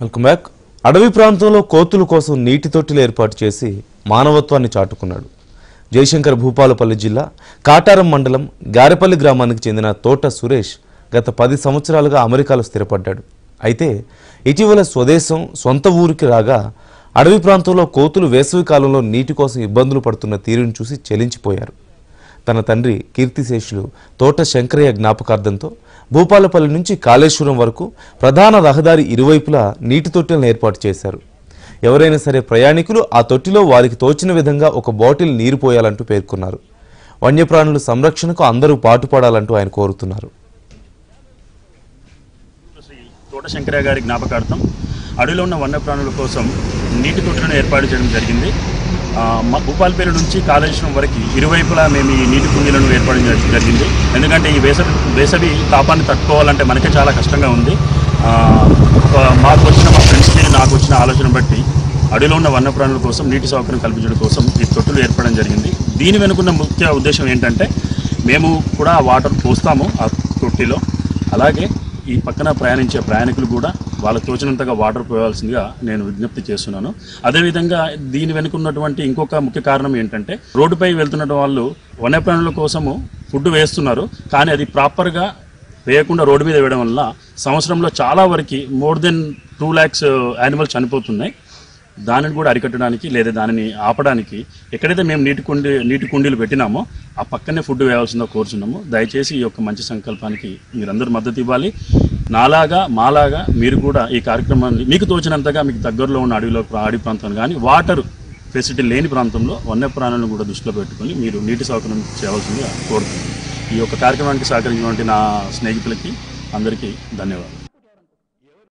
welcome back అడవి ప్రాంతంలో కోతుల కోసం నీటి తొట్టిలు ఏర్పాటు చేసి మానవత్వాన్ని చాటుకున్నాడు జయశంకర్ భూపాలపల్లి జిల్లా కాటారం మండలం గారెపల్లి గ్రామానికి చెందిన తోట సురేష్ గత పది సంవత్సరాలుగా అమెరికాలో స్థిరపడ్డాడు అయితే ఇటీవల స్వదేశం సొంత ఊరికి రాగా అడవి ప్రాంతంలో కోతులు వేసవి కాలంలో నీటి కోసం ఇబ్బందులు పడుతున్న తీరును చూసి చెలించిపోయారు తన తండ్రి కీర్తిశేషులు తోట శంకరయ్య జ్ఞాపకార్థంతో భూపాలపల్లి నుంచి కాళేశ్వరం వరకు ప్రధాన రహదారి ఇరువైపులా నీటి తొట్టెలను ఏర్పాటు చేశారు ఎవరైనా సరే ప్రయాణికులు ఆ తొట్టిలో వారికి తోచిన విధంగా ఒక బాటిల్ నీరు పోయాలంటూ పేర్కొన్నారు వన్యప్రాణుల సంరక్షణకు అందరూ పాటుపడాలంటూ ఆయన కోరుతున్నారు శ్రీ తోట శంకరయ్య గారి జ్ఞాపకార్థం అడవిలో ఉన్న వన్యప్రాణుల కోసం నీటి తొట్టులను ఏర్పాటు చేయడం జరిగింది ఆ, మా భూపాలపల్లి నుంచి కాళేశ్వరం వరకు ఇరువైపులా మేము ఈ నీటి కుండీలను ఏర్పాటు చేయడం జరిగింది ఎందుకంటే ఈ వేసవి వేసవి తాపాన్ని తట్టుకోవాలంటే మనకే చాలా కష్టంగా ఉంది ఆ, ఒక మాకు వచ్చిన మా ఫ్రెండ్స్కి నాకు వచ్చిన ఆలోచన బట్టి అడవిలో ఉన్న వన్యప్రాణుల కోసం నీటి సౌకర్యం కల్పించడం కోసం ఈ తొట్టులు ఏర్పడడం జరిగింది దీని వెనుకున్న ముఖ్య ఉద్దేశం ఏంటంటే మేము కూడా వాటర్ పోస్తాము ఆ తొట్టిలో అలాగే ఈ పక్కన ప్రయాణించే ప్రయాణికులు కూడా వాళ్ళ తోచినంతగా వాటర్ పోయాల్సిందిగా నేను విజ్ఞప్తి చేస్తున్నాను అదేవిధంగా దీని వెనుకున్నటువంటి ఇంకొక ముఖ్య కారణం ఏంటంటే రోడ్డుపై వెళ్తున్న వాళ్ళు వన్యప్రాణుల కోసము ఫుడ్ వేస్తున్నారు కానీ అది ప్రాపర్గా వేయకుండా రోడ్డు మీద వేయడం వల్ల సంవత్సరంలో చాలా వరకు more than two lakhs animals చనిపోతున్నాయి దానిని కూడా అరికట్టడానికి లేదా దానిని ఆపడానికి ఎక్కడైతే మేము నీటి కుండీ నీటి కుండీలు పెట్టినామో ఆ పక్కనే ఫుడ్ వేయాల్సిందో కోరుచున్నాము దయచేసి ఈ యొక్క మంచి సంకల్పానికి మీరందరూ మద్దతు ఇవ్వాలి నాలాగా మాలాగా మీరు కూడా ఈ కార్యక్రమాన్ని మీకు తోచినంతగా మీకు దగ్గరలో ఉన్న అడవిలో అడవి ప్రాంతం కానీ వాటర్ ఫెసిలిటీ లేని ప్రాంతంలో వన్యప్రాణులను కూడా దృష్టిలో పెట్టుకొని మీరు నీటి సౌకర్యం చేయవలసిందిగా కోరుతున్నాను ఈ యొక్క కార్యక్రమానికి సహకరించినటువంటి నా స్నేహితులకి అందరికీ ధన్యవాదాలు